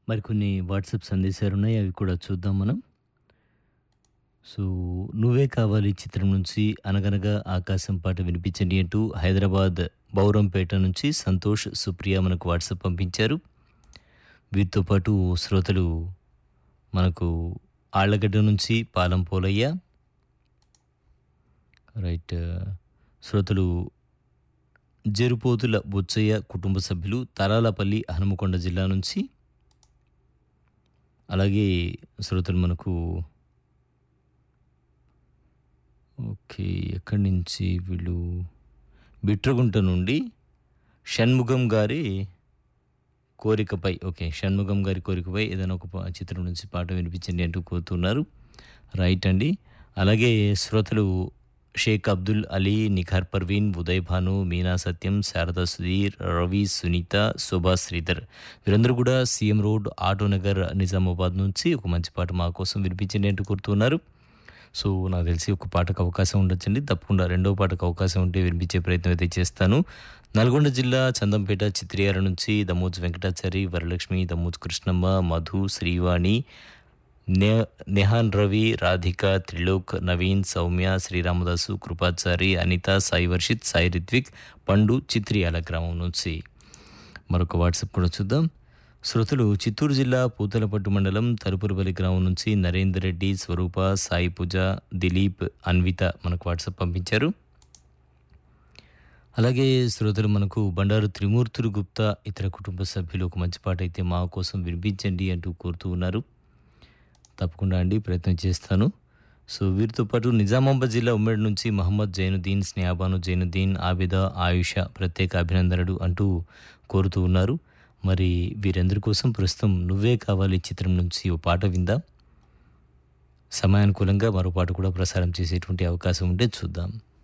మరికొన్ని వాట్సాప్ సందేశాలు ఉన్నాయి అవి కూడా చూద్దాం మనం సో నువ్వే కావాలి చిత్రం నుంచి అనగనగా ఆకాశం పాట వినిపించండి అంటూ హైదరాబాద్ బౌరంపేట నుంచి సంతోష్ సుప్రియ మనకు వాట్సాప్ పంపించారు వీరితో పాటు శ్రోతలు మనకు ఆళ్లగడ్డ నుంచి పాలం పోలయ్య రైట్ శ్రోతలు జరుపోతుల బొచ్చయ్య కుటుంబ సభ్యులు తరాలపల్లి హనుమకొండ జిల్లా నుంచి అలాగే శ్రోతలు మనకు ఓకే ఎక్కడి నుంచి వీళ్ళు బిట్రగుంట నుండి షణ్ముఖం గారి కోరికపై ఓకే షణ్ముఖం గారి కోరికపై ఏదైనా ఒక పా- చిత్రం నుంచి పాట వినిపించండి అంటూ కోరుతున్నారు రైట్ అండి అలాగే శ్రోతలు షేక్ అబ్దుల్ అలీ నిఖార్ పర్వీన్ ఉదయ్ భాను మీనా సత్యం శారదా సుధీర్ రవి సునీత శోభా శ్రీధర్ వీరందరూ కూడా సీఎం రోడ్ ఆటోనగర్ నిజామాబాద్ నుంచి ఒక మంచి పాట మా కోసం వినిపించండి అంటూ కోరుతున్నారు సో నాకు తెలిసి ఒక పాటకు అవకాశం ఉండొచ్చండి తప్పకుండా రెండో పాటకు అవకాశం ఉంటే వినిపించే ప్రయత్నం అయితే చేస్తాను నల్గొండ జిల్లా చందంపేట చిత్రియాల నుంచి దమోజ్ వెంకటాచారి వరలక్ష్మి దమోజ్ కృష్ణమ్మ మధు శ్రీవాణి నే నెహాన్ రవి రాధిక త్రిలోక్ నవీన్ సౌమ్య శ్రీరామదాసు కృపాచారి అనిత సాయి వర్షిత్ సాయి రిత్విక్ పండు చిత్రియాల గ్రామం నుంచి మరొక వాట్సాప్ కూడా చూద్దాం శ్రోతలు చిత్తూరు జిల్లా పూతలపట్టు మండలం తరుపురపల్లి గ్రామం నుంచి నరేందర్ రెడ్డి స్వరూప సాయి పూజ దిలీప్ అన్విత మనకు వాట్సాప్ పంపించారు అలాగే శ్రోతలు మనకు బండారు త్రిమూర్తులు గుప్తా ఇతర కుటుంబ సభ్యులు ఒక మంచి పాట అయితే మా కోసం వినిపించండి అంటూ కోరుతూ ఉన్నారు తప్పకుండా అండి ప్రయత్నం చేస్తాను సో వీరితో పాటు నిజామాబాద్ జిల్లా ఉమ్మడి నుంచి మహమ్మద్ జైనుద్దీన్ స్నేహాబాను జైనుద్దీన్ ఆబిద ఆయుష ప్రత్యేక అభినందనలు అంటూ కోరుతూ ఉన్నారు మరి వీరందరి కోసం ప్రస్తుతం నువ్వే కావాలి చిత్రం నుంచి ఓ పాట విందాం సమయానుకూలంగా మరో పాట కూడా ప్రసారం చేసేటువంటి అవకాశం ఉంటే చూద్దాం